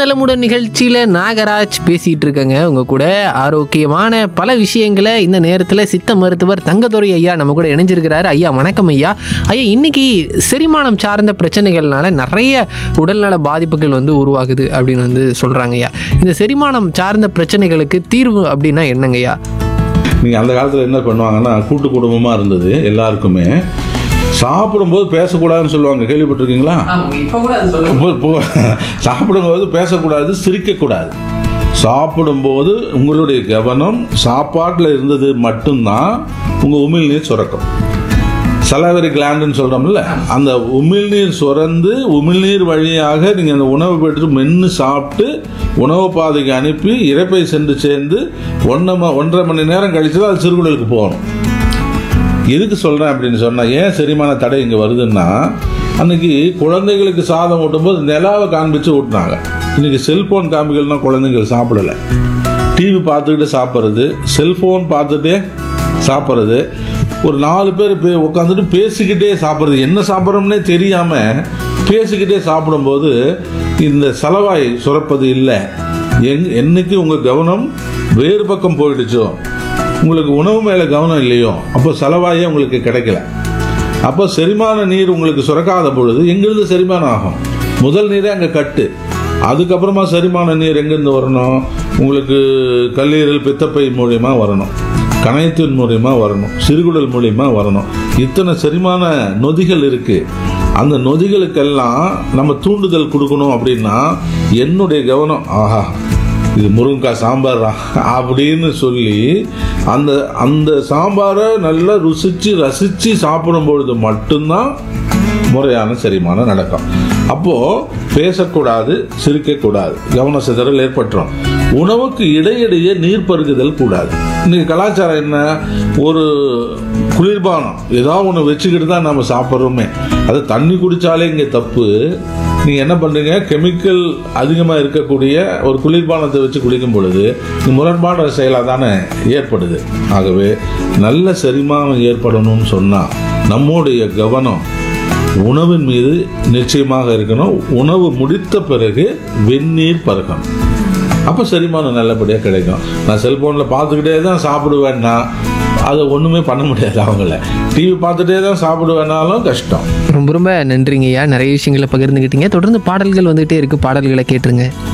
நலமுடன் நிகழ்ச்சியில் நாகராஜ் பேசிகிட்டு இருக்கேங்க உங்கள் கூட ஆரோக்கியமான பல விஷயங்களை இந்த நேரத்தில் சித்த மருத்துவர் தங்கதுரை ஐயா நம்ம கூட இணைஞ்சிருக்கிறாரு ஐயா வணக்கம் ஐயா ஐயா இன்னைக்கு செரிமானம் சார்ந்த பிரச்சனைகள்னால நிறைய உடல்நல பாதிப்புகள் வந்து உருவாகுது அப்படின்னு வந்து சொல்கிறாங்க ஐயா இந்த செரிமானம் சார்ந்த பிரச்சனைகளுக்கு தீர்வு அப்படின்னா என்னங்க ஐயா நீங்கள் அந்த காலத்தில் என்ன பண்ணுவாங்கன்னா கூட்டு குடும்பமாக இருந்தது எல்லாருக்குமே சாப்பிடும்போது பேசக்கூடாதுன்னு சொல்லுவாங்க கேள்விப்பட்டிருக்கீங்களா இப்போ கூட அது இப்போ- இப்போ சாப்பிடும்போது பேசக்கூடாது சிரிக்கக்கூடாது சாப்பிடும்போது உங்களுடைய கவனம் சாப்பாட்டில் இருந்தது மட்டும்தான் உங்கள் உமிழ்நீர் சுரக்கும் சலவரி கிளாண்டுன்னு சொல்கிறோம்ல அந்த உமிழ்நீர் சுரந்து உமிழ்நீர் வழியாக நீங்கள் அந்த உணவு பெற்று மென்று சாப்பிட்டு உணவு பாதைக்கு அனுப்பி இறப்பை சென்று சேர்ந்து ஒன்றரை ம- ஒன்றரை மணி நேரம் கழிச்சு தான் அது சிறுகுடலுக்கு போகணும் எதுக்கு சொல்கிறேன் அப்படின்னு சொன்னால் ஏன் செரிமான தடை இங்கே வருதுன்னா அன்னைக்கு குழந்தைகளுக்கு சாதம் ஊட்டும்போது நிலாவை காண்பிச்சு ஊட்டினாங்க இன்னைக்கு செல்போன் காமிக்கலன்னா குழந்தைகள் சாப்பிடலை டிவி பார்த்துக்கிட்டு சாப்பிட்றது செல்போன் பார்த்துட்டே சாப்பிட்றது ஒரு நாலு பேர் பே உட்காந்துட்டு பேசிக்கிட்டே சாப்பிட்றது என்ன சாப்பிட்றோம்னே தெரியாமல் பேசிக்கிட்டே சாப்பிடும்போது இந்த சலவாய் சுரப்பது இல்லை எங் என்னைக்கு உங்கள் கவனம் வேறு பக்கம் போயிடுச்சோ உங்களுக்கு உணவு மேலே கவனம் இல்லையோ அப்போ செலவாயே உங்களுக்கு கிடைக்கல அப்போ செரிமான நீர் உங்களுக்கு சுரக்காத பொழுது எங்கிருந்து செரிமானம் ஆகும் முதல் நீரே அங்கே கட்டு அதுக்கப்புறமா செரிமான நீர் எங்கேருந்து வரணும் உங்களுக்கு கல்லீரல் பித்தப்பை மூலியமாக வரணும் கணையத்தின் மூலியமாக வரணும் சிறுகுடல் மூலியமாக வரணும் இத்தனை செரிமான நொதிகள் இருக்குது அந்த நொதிகளுக்கெல்லாம் நம்ம தூண்டுதல் கொடுக்கணும் அப்படின்னா என்னுடைய கவனம் ஆஹா இது முருங்கைக்காய் சாம்பாரா அப்படின்னு சொல்லி அந்த அந்த சாம்பாரை நல்லா ருசிச்சு ரசிச்சு சாப்பிடும் பொழுது மட்டும்தான் முறையான செரிமானம் நடக்கும் அப்போ பேசக்கூடாது சிரிக்கக்கூடாது கவன சிதறல் ஏற்பட்டுரும் உணவுக்கு இடையிடையே நீர் பருகுதல் கூடாது இன்னைக்கு கலாச்சாரம் என்ன ஒரு குளிர்பானம் ஏதாவது ஒன்று வச்சுக்கிட்டு தான் நம்ம சாப்பிட்றோமே அது தண்ணி குடித்தாலே இங்கே தப்பு நீங்கள் என்ன பண்ணுறீங்க கெமிக்கல் அதிகமாக இருக்கக்கூடிய ஒரு குளிர்பானத்தை வச்சு குளிக்கும் பொழுது இது முரண்பான செயலாக தானே ஏற்படுது ஆகவே நல்ல செரிமானம் ஏற்படணும்னு சொன்னால் நம்முடைய கவனம் உணவின் மீது நிச்சயமாக இருக்கணும் உணவு முடித்த பிறகு வெந்நீர் பருகணும் அப்போ செரிமானம் நல்லபடியாக கிடைக்கும் நான் செல்ஃபோனில் பார்த்துக்கிட்டே தான் சாப்பிடுவேன்னா அதை ஒன்றுமே பண்ண முடியாது அவங்கள டிவி பார்த்துட்டே தான் சாப்பிடுவேனாலும் கஷ்டம் ரொம்ப ரொம்ப நன்றிங்க ஐயா நிறைய விஷயங்களை பகிர்ந்துக்கிட்டீங்க தொடர்ந்து பாடல்கள் வந்துகிட்டே இருக்கு பாடல்களை கேட்டுருங்க